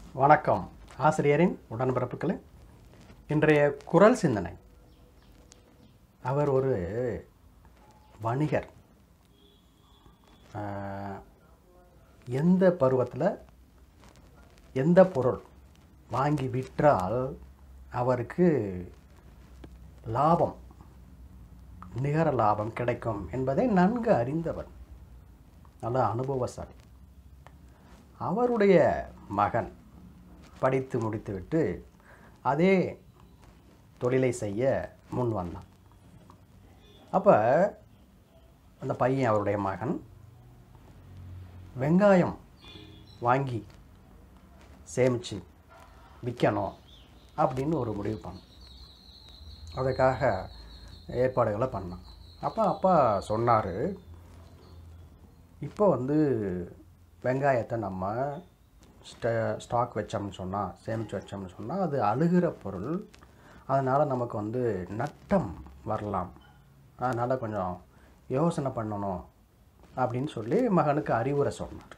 வணக்கம் ஆசிரியரின் உடன்பிறப்புகளே இன்றைய குரல் சிந்தனை அவர் ஒரு வணிகர் ஆஹ், எந்த பருவத்தில் எந்த பொருள் வாங்கி விற்றால் அவருக்கு லாபம் நிகர லாபம் கிடைக்கும் என்பதை நன்கு அறிந்தவர் நல்ல அனுபவசாலி அவருடைய மகன் படித்து முடித்துவிட்டு அதே தொழிலை செய்ய முன் வந்தான் அப்போ அந்த பையன் அவருடைய மகன் வெங்காயம் வாங்கி சேமித்து விற்கணும் அப்படின்னு ஒரு முடிவு பண்ணான் அதுக்காக ஏற்பாடுகளை பண்ணான் அப்போ அப்பா சொன்னார் இப்போ வந்து வெங்காயத்தை நம்ம ஸ்ட ஸ்டாக் வச்சோம்னு சொன்னால் சேமித்து வச்சோம்னு சொன்னால் அது அழுகிற பொருள் அதனால் நமக்கு வந்து நட்டம் வரலாம் அதனால் கொஞ்சம் யோசனை பண்ணணும் அப்படின்னு சொல்லி மகனுக்கு அறிவுரை சொன்னார்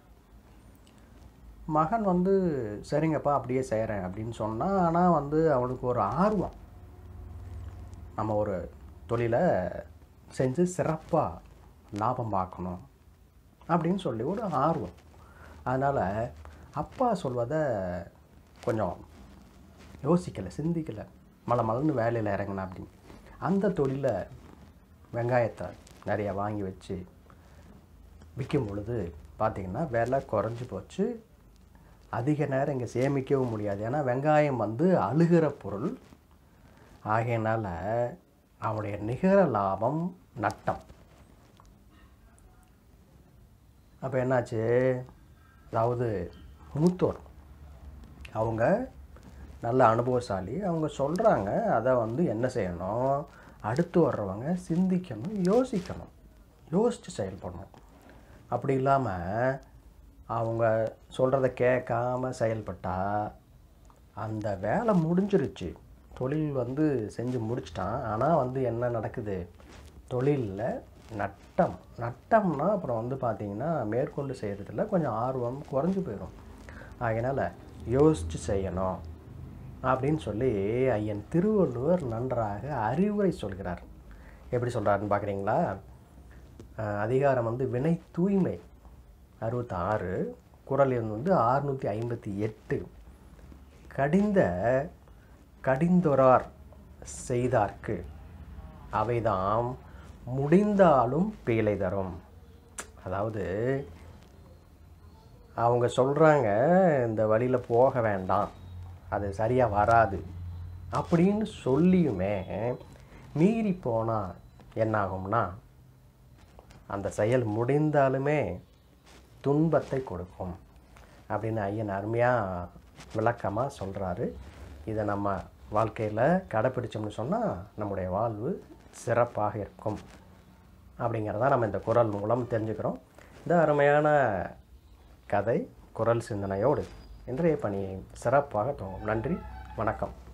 மகன் வந்து சரிங்கப்பா அப்படியே செய்கிறேன் அப்படின்னு சொன்னான் ஆனால் வந்து அவனுக்கு ஒரு ஆர்வம் நம்ம ஒரு தொழிலை செஞ்சு சிறப்பாக லாபம் பார்க்கணும் அப்படின்னு சொல்லி ஒரு ஆர்வம் அதனால் அப்பா சொல்வதை கொஞ்சம் யோசிக்கலை சிந்திக்கலை மலை மலர்னு வேலையில் இறங்கினா அப்படின்னு அந்த தொழிலை வெங்காயத்தை நிறைய வாங்கி வச்சு விற்கும் பொழுது பார்த்திங்கன்னா விலை குறைஞ்சி போச்சு அதிக நேரம் இங்கே சேமிக்கவும் முடியாது ஏன்னா வெங்காயம் வந்து அழுகிற பொருள் ஆகையினால அவனுடைய நிகர லாபம் நட்டம் அப்போ என்னாச்சு அதாவது மூத்தோர் அவங்க நல்ல அனுபவசாலி அவங்க சொல்கிறாங்க அதை வந்து என்ன செய்யணும் அடுத்து வர்றவங்க சிந்திக்கணும் யோசிக்கணும் யோசித்து செயல்படணும் அப்படி இல்லாமல் அவங்க சொல்கிறத கேட்காம செயல்பட்டால் அந்த வேலை முடிஞ்சிருச்சு தொழில் வந்து செஞ்சு முடிச்சிட்டான் ஆனால் வந்து என்ன நடக்குது தொழிலில் நட்டம் நட்டம்னா அப்புறம் வந்து பார்த்திங்கன்னா மேற்கொண்டு செய்கிறதுல கொஞ்சம் ஆர்வம் குறைஞ்சி போயிடும் அதனால் யோசித்து செய்யணும் அப்படின்னு சொல்லி ஐயன் திருவள்ளுவர் நன்றாக அறிவுரை சொல்கிறார் எப்படி சொல்கிறாருன்னு பார்க்குறீங்களா அஹ் அதிகாரம் வந்து வினை தூய்மை அறுபத்தாறு குரல் எண் வந்து ஆறுநூற்றி ஐம்பத்தி எட்டு கடிந்த கடிந்தொரார் செய்தார்க்கு அவைதாம் முடிந்தாலும் பீலை தரும் அதாவது அவங்க சொல்கிறாங்க இந்த வழியில் போக வேண்டாம் அது சரியாக வராது அப்படின்னு சொல்லியுமே மீறி போனால் என்னாகும்னா அந்த செயல் முடிந்தாலுமே துன்பத்தை கொடுக்கும் அப்படின்னு ஐயன் அருமையாக விளக்கமாக சொல்கிறாரு இதை நம்ம வாழ்க்கையில் கடைப்பிடிச்சோம்னு சொன்னால் நம்முடைய வாழ்வு சிறப்பாக இருக்கும் அப்படிங்கிறத நம்ம இந்த குரல் மூலம் தெரிஞ்சுக்கிறோம் இந்த அருமையான கதை குரல் சிந்தனையோடு இன்றைய பணியை சிறப்பாக துவங்கும் நன்றி வணக்கம்